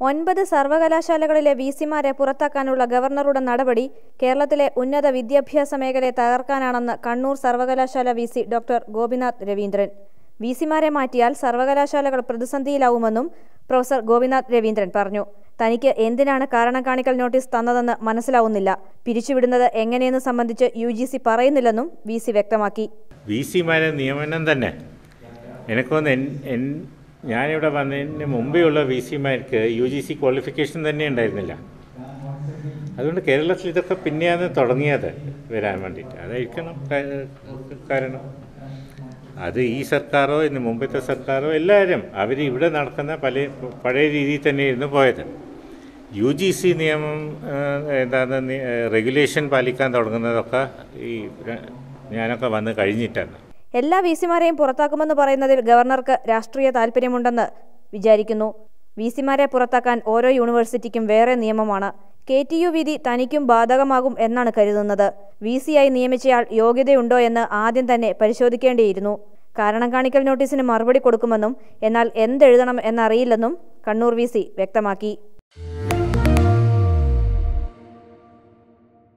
ഒൻപത് സർവകലാശാലകളിലെ വിസിമാരെ പുറത്താക്കാനുള്ള ഗവർണറുടെ നടപടി കേരളത്തിലെ ഉന്നത വിദ്യാഭ്യാസ മേഖലയെ തകർക്കാനാണെന്ന് കണ്ണൂർ സർവകലാശാല V C doctor Gopinath Raveendran വിസിമാരെ മാറ്റിയാൽ സർവകലാശാലകൾ പ്രതിസന്ധിയിലാവുമെന്നും പ്രൊഫസർ ഗോപിനാഥ് രവീന്ദ്രൻ പറഞ്ഞു തനിക്ക് എന്തിനാണ് കാരണം കാണിക്കൽ നോട്ടീസ് തന്നതെന്ന് മനസ്സിലാവുന്നില്ല പിരിച്ചുവിടുന്നത് എങ്ങനെയെന്ന് സംബന്ധിച്ച് യു ജി സി പറയുന്നില്ലെന്നും വി സി വ്യക്തമാക്കി വി സിമാരെ നിയമനം തന്നെ എനിക്കൊന്ന് എൻ എൻ ഞാനിവിടെ വന്നതിന് മുമ്പെയുള്ള വി സിമാർക്ക് യു ജി സി ക്വാളിഫിക്കേഷൻ തന്നെ ഉണ്ടായിരുന്നില്ല അതുകൊണ്ട് കേരളത്തിൽ ഇതൊക്കെ പിന്നെയാണ് തുടങ്ങിയത് വരാൻ വേണ്ടിയിട്ട് അതായിരിക്കണം കാ- കാരണം അത് ഈ സർക്കാരോ ഇതിന് മുമ്പത്തെ സർക്കാരോ എല്ലാവരും അവർ ഇവിടെ നടക്കുന്ന പല പഴയ രീതിയിൽ തന്നെയായിരുന്നു പോയത് യു ജി സി നിയമം ആ, എന്താണ് നി- റെഗുലേഷൻ പാലിക്കാൻ തുടങ്ങുന്നതൊക്കെ ഈ ര- ഞാനൊക്കെ വന്ന് കഴിഞ്ഞിട്ടാണ് എല്ലാ വിസിമാരെയും പുറത്താക്കുമെന്ന് പറയുന്നതിൽ ഗവർണർക്ക് രാഷ്ട്രീയ താൽപ്പര്യമുണ്ടെന്ന് വിചാരിക്കുന്നു വിസിമാരെ പുറത്താക്കാൻ ഓരോ യൂണിവേഴ്സിറ്റിക്കും വേറെ നിയമമാണ് കെ ടി യു വിധി തനിക്കും ബാധകമാകും എന്നാണ് കരുതുന്നത് വി സിയായി നിയമിച്ചയാൾ യോഗ്യതയുണ്ടോ എന്ന് ആദ്യം തന്നെ പരിശോധിക്കേണ്ടിയിരുന്നു കാരണം കാണിക്കൽ നോട്ടീസിന് മറുപടി കൊടുക്കുമെന്നും എന്നാൽ എന്തെഴുതണം എന്നറിയില്ലെന്നും കണ്ണൂർ വി സി വ്യക്തമാക്കി